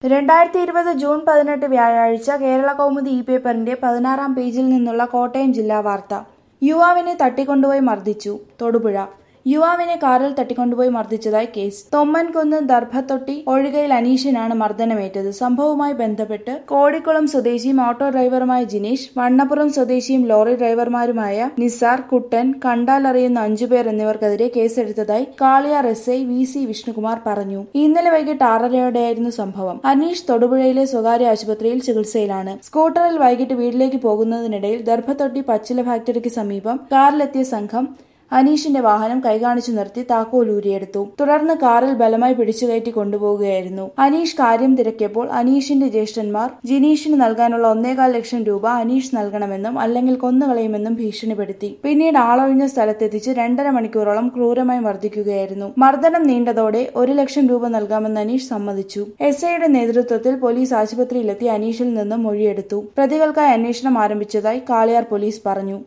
രണ്ടായിരത്തി ഇരുപത് ജൂൺ പതിനെട്ട് വ്യാഴാഴ്ച കേരള കൗമുദി ഇ പേപ്പറിന്റെ പതിനാറാം പേജിൽ നിന്നുള്ള കോട്ടയം ജില്ലാ വാർത്ത യുവാവിനെ തട്ടിക്കൊണ്ടുപോയി മർദ്ദിച്ചു തൊടുപുഴ യുവാവിനെ കാറിൽ തട്ടിക്കൊണ്ടുപോയി മർദ്ദിച്ചതായി കേസ് തൊമ്മൻകുന്ന് ദർഭത്തൊട്ടി ഒഴുകയിൽ അനീഷിനാണ് മർദ്ദനമേറ്റത് സംഭവവുമായി ബന്ധപ്പെട്ട് കോഴിക്കുളം സ്വദേശിയും ഓട്ടോ ഡ്രൈവറുമായ ജിനീഷ് വണ്ണപ്പുറം സ്വദേശിയും ലോറി ഡ്രൈവർമാരുമായ നിസാർ കുട്ടൻ കണ്ടാലറിയുന്ന അഞ്ചുപേർ എന്നിവർക്കെതിരെ കേസെടുത്തതായി Kaliyar S I V C Vishnukumar പറഞ്ഞു ഇന്നലെ വൈകിട്ട് ആറരയോടെയായിരുന്നു സംഭവം അനീഷ് തൊടുപുഴയിലെ സ്വകാര്യ ആശുപത്രിയിൽ ചികിത്സയിലാണ് സ്കൂട്ടറിൽ വൈകിട്ട് വീട്ടിലേക്ക് പോകുന്നതിനിടയിൽ ദർഭത്തൊട്ടി പച്ചില ഫാക്ടറിക്ക് സമീപം കാറിലെത്തിയ സംഘം അനീഷിന്റെ വാഹനം കൈകാണിച്ചു നിർത്തി താക്കോൽ ഊരിയെടുത്തു തുടർന്ന് കാറിൽ ബലമായി പിടിച്ചുകയറ്റി കൊണ്ടുപോകുകയായിരുന്നു അനീഷ് കാര്യം തിരക്കിയപ്പോൾ അനീഷിന്റെ ജ്യേഷ്ഠന്മാർ ജിനീഷിന് നൽകാനുള്ള ഒന്നേകാൽ ലക്ഷം രൂപ അനീഷ് നൽകണമെന്നും അല്ലെങ്കിൽ കൊന്നുകളയുമെന്നും ഭീഷണിപ്പെടുത്തി പിന്നീട് ആളൊഴിഞ്ഞ സ്ഥലത്തെത്തിച്ച് രണ്ടര മണിക്കൂറോളം ക്രൂരമായി മർദ്ദിക്കുകയായിരുന്നു മർദ്ദനം നീണ്ടതോടെ ഒരു ലക്ഷം രൂപ നൽകാമെന്ന് അനീഷ് സമ്മതിച്ചു എസ് ഐയുടെ നേതൃത്വത്തിൽ പോലീസ് ആശുപത്രിയിലെത്തി അനീഷിൽ നിന്നും മൊഴിയെടുത്തു പ്രതികൾക്കായി അന്വേഷണം ആരംഭിച്ചതായി കാളിയാർ പോലീസ് പറഞ്ഞു